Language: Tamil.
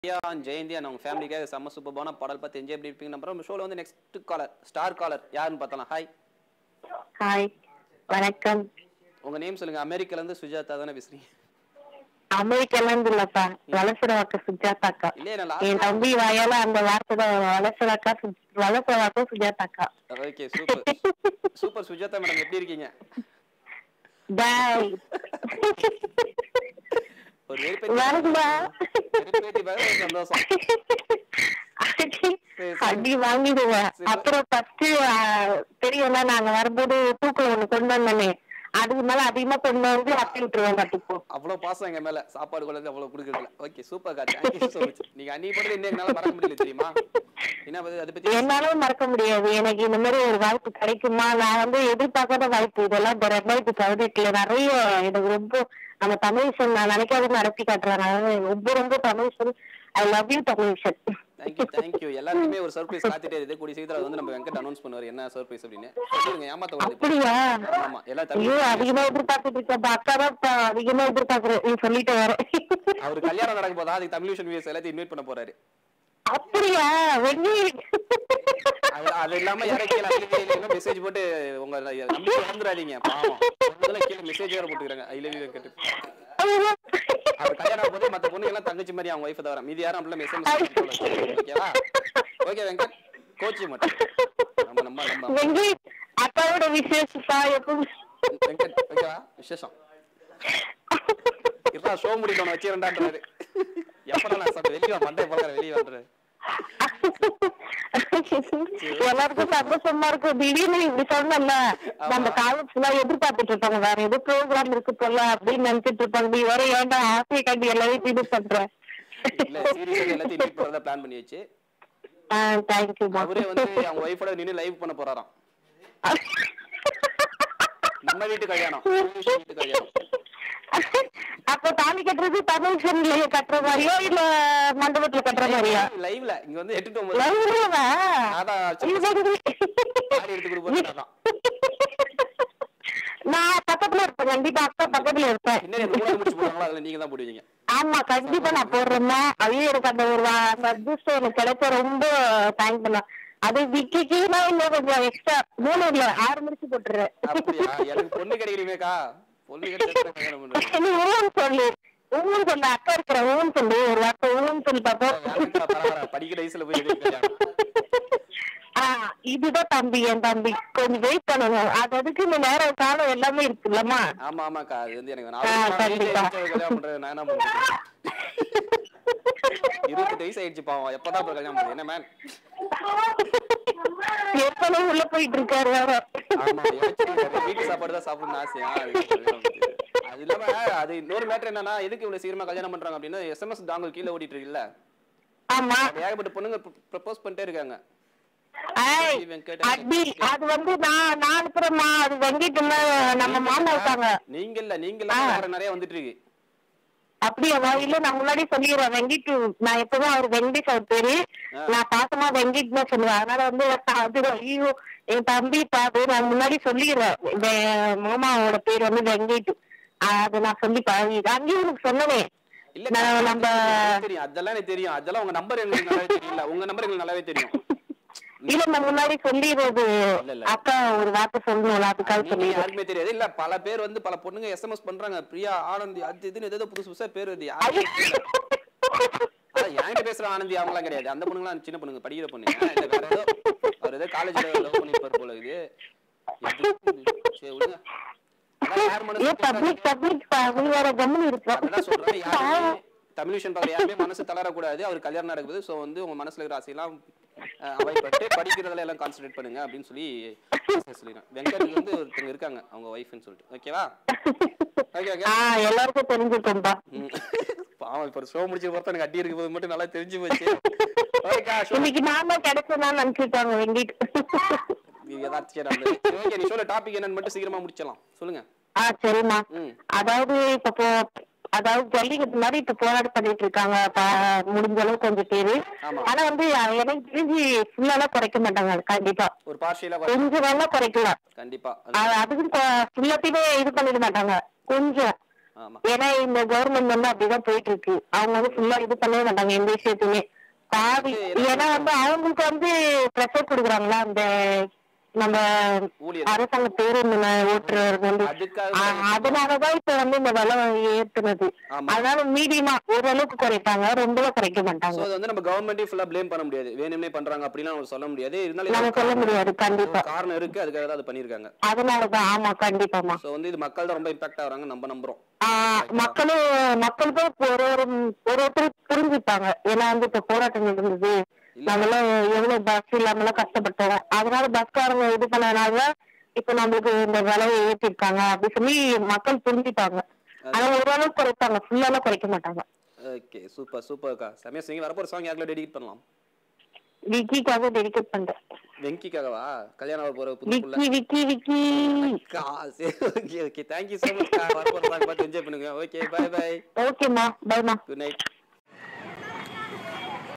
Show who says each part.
Speaker 1: பிரியா and ஜெயந்தி and அவங்க ஃபேமிலிக்காக செம்ம சூப்பரான பாடல் பார்த்து என்ஜாய் பண்ணிருப்பீங்க நம்புறோம் நம்ம ஷோல வந்து நெக்ஸ்ட் காலர் ஸ்டார் காலர் யாருன்னு பார்த்தலாம் ஹாய்
Speaker 2: ஹாய் வணக்கம்
Speaker 1: உங்க நேம் சொல்லுங்க அமெரிக்கால இருந்து சுஜாதா தானே பேசுறீங்க
Speaker 2: அமெரிக்கால இருந்து இல்லப்பா வலசரவாக்க சுஜாதாக்கா
Speaker 1: இல்லையே நான்
Speaker 2: என்
Speaker 1: லாஸ்ட்
Speaker 2: தம்பி வாயால அந்த வார்த்தை தான் வலசராக்கா வலசரவாக்கம் சுஜாதாக்கா
Speaker 1: okay super super Sujatha madam எப்படி இருக்கீங்க
Speaker 2: பாய்
Speaker 1: ஒரு வெறுப்பேத்தி
Speaker 2: வருமா
Speaker 1: வெறுப்பேத்தி பாரு, ஒரு சந்தோஷம்
Speaker 2: அடி வாங்கிடுவேன் அப்புறம் ஃபர்ஸ்ட் தெரியும்ல நாங்க வரும்போது தூக்கம் ஒண்ணு கொண்டு வந்தோமே அதுக்கு மேல அதிகமா கொண்டு வந்து அப்பி விட்டுருவேன் கட்டுப்போ
Speaker 1: அவ்வளவு பாசம் எங்க மேல சாப்பாடு கொண்டு அவ்வளவு கொடுக்கறதுல ஓகே சூப்பர் கா தேங்க்யூ சோ மச் நீங்க அன்னி பண்றது இன்னும் எங்களால மறக்க முடியல தெரியுமா என்ன பத்தி- அதை பத்தி
Speaker 2: என்னாலும் மறக்க முடியாது எனக்கு இந்த மாதிரி ஒரு வாய்ப்பு கிடைக்குமா நான் வந்து எதிர்பார்க்காத வாய்ப்பு இதெல்லாம் இந்த ரெண்டாயிரத்தி பதினெட்டுல நிறைய எனக்கு ரொம்ப நம்ம தமிழ்சன் நான் நினைக்காத நடத்தி காட்டுறாங்க ரொம்ப ரொம்ப தமிழ்சன் ஐ லவ் யூ தமிழ்சன்
Speaker 1: தேங்க்யூ தேங்க்யூ எல்லாருக்குமே ஒரு சர்ப்ரைஸ் காத்துட்டே இருக்கு கூடிய சீக்கிரம் வந்து நம்ம வெங்கட் அனௌன்ஸ் பண்ணுவார் என்ன சர்ப்ரைஸ் அப்படின்னு சொல்லுங்க ஏமாத்த கூடாது இப்போ.
Speaker 2: அப்படியா
Speaker 1: ஆமா எல்லா
Speaker 2: ஐயோ
Speaker 1: தமிழ்
Speaker 2: அதிகமா எதிர்பார்த்துட்டு இருக்கேன் அக்கா தான் இப்ப அதிகமா எதிர்பார்க்கறேன் நீ சொல்லிட்டு வர
Speaker 1: அவர் கல்யாணம் நடக்க போதா அதுக்கு தமிழ் விஷன் வியூஸ் எல்லாத்தையும் இன்வைட் பண்ண போறாரு
Speaker 2: அப்படியா வெண்ணி
Speaker 1: அது அது இல்லாம யாரும் மெசேஜ் போட்டு உங்க நம்பிக்கை இழந்துடாதீங்க பாவம் முதல்ல கீழே மெசேஜ் வேற போட்டுக்கிறாங்க ஐ லவ் யூ வெங்கட் அவர் கல்யாணம் போது மத்த பொண்ணு எல்லாம் தங்கச்சி மாதிரி அவங்க ஒய்ஃப் தவிர மீதி யாரும் அப்படிலாம் மெசேஜ் ஓகேவா ஓகே வெங்கட் கோச்சி மட்டும் நம்ம நம்ம நம்ம
Speaker 2: வெங்கி அக்காவோட விசேஷப்பா எப்பவும்
Speaker 1: வெங்கட் ஓகேவா விசேஷம் இருடா ஷோ முடிக்கணும் வச்சிரண்டான்றாரு எப்படா நான் சாப்பிட்டு வெளியே வா மண்டை போகிற வெளியே வந்துடுறேன்
Speaker 2: எல்லாருக்கும் சந்தோஷமா இருக்கும் திடீர்னு இப்படி சொன்னல நம்ம காலேஜ் எல்லாம் எதிர்பார்த்துட்டு இருப்பாங்க வேற ஏதோ ப்ரோக்ராம் இருக்கு போல அப்படின்னு நினைச்சிட்டு இருப்பாங்க நீ வேற ஏன்டா ஆசையை கண்டி எல்லாரையும் இது பண்ற
Speaker 1: இல்ல சீரியஸா எல்லாத்தையும் மீட் பண்ணறதா பிளான் பண்ணி வச்சு
Speaker 2: தேங்க்யூ
Speaker 1: அவரே வந்து அவங்க ஒய்ஃபோட நின்னு லைவ் பண்ண போறாராம் நம்ம வீட்டு கல்யாணம் நம்ம வீட்டு கல்யாணம்
Speaker 2: அப்ப தாலி கட்டுறது தமிழ்ல கட்டுற மாதிரியா இல்ல மண்டபத்துல கட்டுற மாதிரியா
Speaker 1: லைவ்ல இங்க வந்து எட்டு ஒன்பது
Speaker 2: லவ்லவா?
Speaker 1: அதான்
Speaker 2: இது வந்து-
Speaker 1: சாரி எடுத்து கொடுப்போம் அதான்
Speaker 2: நான் பக்கத்துல இருப்பேன் கண்டிப்பா அக்கா பக்கத்துல இருப்பேன்
Speaker 1: இன்னும் ரெண்டு மூணு முடிச்சு போடுறாங்களா அதுல நீங்க தான் போடுவீங்க
Speaker 2: ஆமா கண்டிப்பா நான் போடுறேன்னா ஐயோ எனக்கு அந்த ஒரு வா- அந்த அதிர்ஷ்டம் எனக்கு கிடைச்ச ரொம்ப தேங்க் பண்ண அது விக்கிக்குன்னா இன்னும் கொஞ்சம் எக்ஸ்ட்ரா மூணு இல்ல ஆறு முடிச்சு போட்டுறேன்
Speaker 1: அப்படியா எனக்கு பொண்ணு கிடைக்கிறீமேக்கா பொண்ணு கிடைச்சா கல்யாணம் பண்ணுவேன்
Speaker 2: நீ ஊன்னு சொல்லு ஊன்னு சொல்லு அக்கா இருக்கிற ஊன்னு சொல்லு ஒரு வார்த்தை ஊன்னு சொல்லி பாப்போம்
Speaker 1: வேலைக்கா பரவாயில்ல படிக்கிற வயசுல போய் எதுக்கு கல்யாணம்
Speaker 2: ஆ, இதுதான் தம்பி என் தம்பி கொஞ்சம் வெயிட் பண்ணணும் அது அதுக்கு இந்த நேரம் காலம் எல்லாமே இருக்குல்லம்மா
Speaker 1: ஆமா ஆமாக்கா அது வந்து எனக்கு
Speaker 2: ஆ,
Speaker 1: நான்
Speaker 2: கண்டிப்பா.
Speaker 1: கல்யாணம் பண்றது நான் என்ன பண்றது இருபத்தெட்டு வயசு ஆயிடுச்சு பாவம் எப்பதான் அப்புறம் கல்யாணம் பண்றது என்ன மேன்
Speaker 2: ஏற்கனவே உள்ள போயிட்டு இருக்காரு வேற
Speaker 1: ஆமா யோசிச்சிருக்காரு. வீட்டு சாப்பாடு தான் சாப்பிடணும்னு ஆசையா அதுக்கு கல்யாணம் பண்றது. அது இல்லாம அது இன்னொரு மேட்டர் என்னன்னா எதுக்கு இவ்வளவு சீக்கிரமா கல்யாணம் பண்றாங்க அப்படின்னா எஸ்எம்எஸ் டாங்கல் கீழே ஓடிட்டு இருக்குல்ல
Speaker 2: ஆமா
Speaker 1: அது ஏகப்பட்ட பொண்ணுங்க ப்ரப்போஸ் பண்ணிட்டே இருக்காங்க
Speaker 2: ஏய்,
Speaker 1: வெங்கட்
Speaker 2: அடி அது வந்து நான் நான் அனுப்புறேம்மா அது வாங்கிட்டு நம்ம மாமா இருக்காங்க
Speaker 1: நீங்க இல்ல நீங்க இல்ல வேற நிறைய வந்துட்டு இருக்கு
Speaker 2: அப்படியா இல்ல நான் முன்னாடி சொல்லிடுறேன் வெங்கிட்டு நான் எப்பவும் அவர் வெங்கடேஷ் அவர் பேரு
Speaker 1: ஆ.
Speaker 2: நான் பாசமா வெங்கிட் தான் சொல்லுவேன் அதனால வந்து அது ஐயோ என் தம்பி பாத்து நான் முன்னாடி சொல்லிடுறேன் இந்த மாமாவோட பேர் வந்து வெங்கிட் அது நான் சொல்லி பழகி அங்கேயும் உனக்கு சொன்னனே
Speaker 1: இல்ல
Speaker 2: நான் நம்ம
Speaker 1: எனக்கு தெரியும் அதெல்லாம் எனக்கு தெரியும் அதெல்லாம் உங்க நம்பர் எங்களுக்கு நல்லாவே தெரியல உங்க நம்பர் எங்களுக்கு நல்லாவே தெரியும்
Speaker 2: இல்ல நான் முன்னாடி சொல்லிடுறது
Speaker 1: இல்ல, இல்ல.
Speaker 2: அக்கா ஒரு வார்த்தை சொல்லணும்ல அதுக்காக
Speaker 1: நீங்க
Speaker 2: சொல்லிடுறேன்
Speaker 1: யாருக்குமே தெரியாது இல்ல பல பேர் வந்து பல பொண்ணுங்க எஸ்எம்எஸ் பண்றாங்க பிரியா ஆனந்தி அது இதுன்னு ஏதோ புதுசு புதுசா பேர் வருது யாருமே தெரியல. அதான் என்கிட்ட பேசுற ஆனந்தி அவங்களாம் கிடையாது அந்த பொண்ணுங்களாம் சின்ன பொண்ணுங்க படிக்கிற பொண்ணுங்க இல்ல வேற ஏதோ அவர் ஏதோ காலேஜ்ல லவ் பண்ணிருப்பாரு போல இது எது? சரி விடுங்க அதான் யார் மனசு
Speaker 2: ஏன் பப்ளிக் பப்ளிக் நீ வேற கம்முன்னு இருக்க
Speaker 1: அதான் சொல்றேன் யாருமே தமிழ் விஷயம் பார்க்க யாருமே மனசு தளரக்கூடாது அவர் கல்யாணம் நடக்குது சோ வந்து உங்க மனசுல இருக்கிற ஆசையெல்லாம் அவாய்ட் பண்ணிட்டு படிக்கிறதுல எல்லாம் கான்சென்ட்ரேட் பண்ணுங்க அப்படின்னு சொல்லி சொல்லிடுறேன் வெங்கட் வந்து ஒருத்தங்க இருக்காங்க அவங்க ஒய்ஃப்னு சொல்லிட்டு ஓகேவா ஓகே ஓகே
Speaker 2: ஆ எல்லாருக்கும் தெரிஞ்சுக்கோம்பா
Speaker 1: பாவம் இப்ப ஷோ முடிச்சு பொறுத்த எனக்கு அடி இருக்கும் போது மட்டும் நல்லா தெரிஞ்சு போச்சு ஓகேக்கா ஷோ
Speaker 2: இன்னைக்கு நான் தான் கிடைச்சேன்னா நினைச்சிருக்காங்க வெங்கிட்
Speaker 1: ஏதாச்சும் நடந்தது ஓகே நீ சொல்ல டாபிக் என்னன்னு மட்டும் சீக்கிரமா முடிச்சிடலாம் சொல்லுங்க
Speaker 2: ஆ சரிம்மா
Speaker 1: ம்
Speaker 2: அதாவது இப்ப போ- அதாவது ஜல்லிக்கட்டு மாதிரி இப்ப போராடி பண்ணிட்டு இருக்காங்க ப- முடிஞ்ச அளவு கொஞ்சம் பேரு
Speaker 1: ஆமா.
Speaker 2: ஆனா வந்து அஹ், எனக்கு தெரிஞ்சு ஃபுல்லாலாம் குறைக்க மாட்டாங்க கண்டிப்பா
Speaker 1: ஒரு பார்ஷியலா
Speaker 2: கொஞ்சம் வேணா குறைக்கலாம்
Speaker 1: கண்டிப்பா
Speaker 2: அ- அதுக்கு ஃபுல்லாத்தையுமே இது பண்ணிட மாட்டாங்க கொஞ்சம்
Speaker 1: ஆமா
Speaker 2: ஏன்னா இந்த கவர்மெண்ட் வந்து அப்படிதான் போயிட்டு இருக்கு அவங்க வந்து ஃபுல்லா இது பண்ணவே மாட்டாங்க எந்த விஷயத்தையுமே பாதி ஏன்னா வந்து அவங்களுக்கு வந்து ப்ரெஷர் கொடுக்குறாங்களா அந்த நம்ம
Speaker 1: ஊழியர்
Speaker 2: அரசாங்க பேருந்து ஓட்டுறவர்கள் வந்து
Speaker 1: அதுக்காக
Speaker 2: ஆ, அதனாலதான் இப்ப வந்து இந்த விலை ஏத்துனது
Speaker 1: ஆமா
Speaker 2: அதனால மீடியமா ஓரளவுக்கு குறைப்பாங்க ரொம்பலாம் குறைக்க மாட்டாங்க
Speaker 1: சோ அது வந்து நம்ம கவர்மெண்ட்டே ஃபுல்லா ப்ளேம் பண்ண முடியாது வேணும்னே பண்றாங்க அப்படிலாம் நம்ம சொல்ல முடியாது இருந்தாலும்
Speaker 2: நம்ம
Speaker 1: ஏதோ
Speaker 2: சொல்ல
Speaker 1: காரணம்
Speaker 2: முடியாது கண்டிப்பா
Speaker 1: ஏதோ காரணம் இருக்கு அதுக்காக தான் அது பண்ணிருக்காங்க
Speaker 2: அதனாலதான் ஆமா கண்டிப்பாமா
Speaker 1: சோ வந்து இது மக்கள் தான் ரொம்ப இம்பாக்ட் ஆகுறாங்க நம்ம நம்புறோம்
Speaker 2: ஆஹ் மக்களும் மக்களுக்கும் இப்ப ஒரு ஒரு ஒரு ஒருத்தர் புரிஞ்சுப்பாங்க ஏன்னா வந்து இப்ப போராட்டம் நடந்தது நம்மளாம் எவ்வளவு பஸ் இல்லாம எல்லாம் கஷ்டப்பட்டோம் அதனால பஸ்காரங்க இது பண்ணதுனாலதான் இப்ப நம்மளுக்கு இந்த விலையை ஏத்திருக்காங்க அப்படி சொல்லி மக்கள் புரிஞ்சுப்பாங்க ஆனா ஓரளவுக்கு குறைப்பாங்க ஃபுல்லாலாம் குறைக்க மாட்டாங்க
Speaker 1: ஓகே சூப்பர் சூப்பர்க்கா செமையா சிங்க வரப்போ ஒரு சாங் யாருக்குள்ள டெடிகேட் பண்ணலாம்
Speaker 2: விக்கிக்காக டெடிகேட் பண்றேன்
Speaker 1: வெங்கிக்காகவா கல்யாணம் ஆக போற புது புள்ள
Speaker 2: விக்கி விக்கி விக்கி
Speaker 1: அக்கா, சரி okay okay thank you so much வரப்போ ஒரு சாங் பார்த்து என்ஜாய் பண்ணுங்க ஓகே பை பை
Speaker 2: ஓகேம்மா பைமா
Speaker 1: குட் நைட்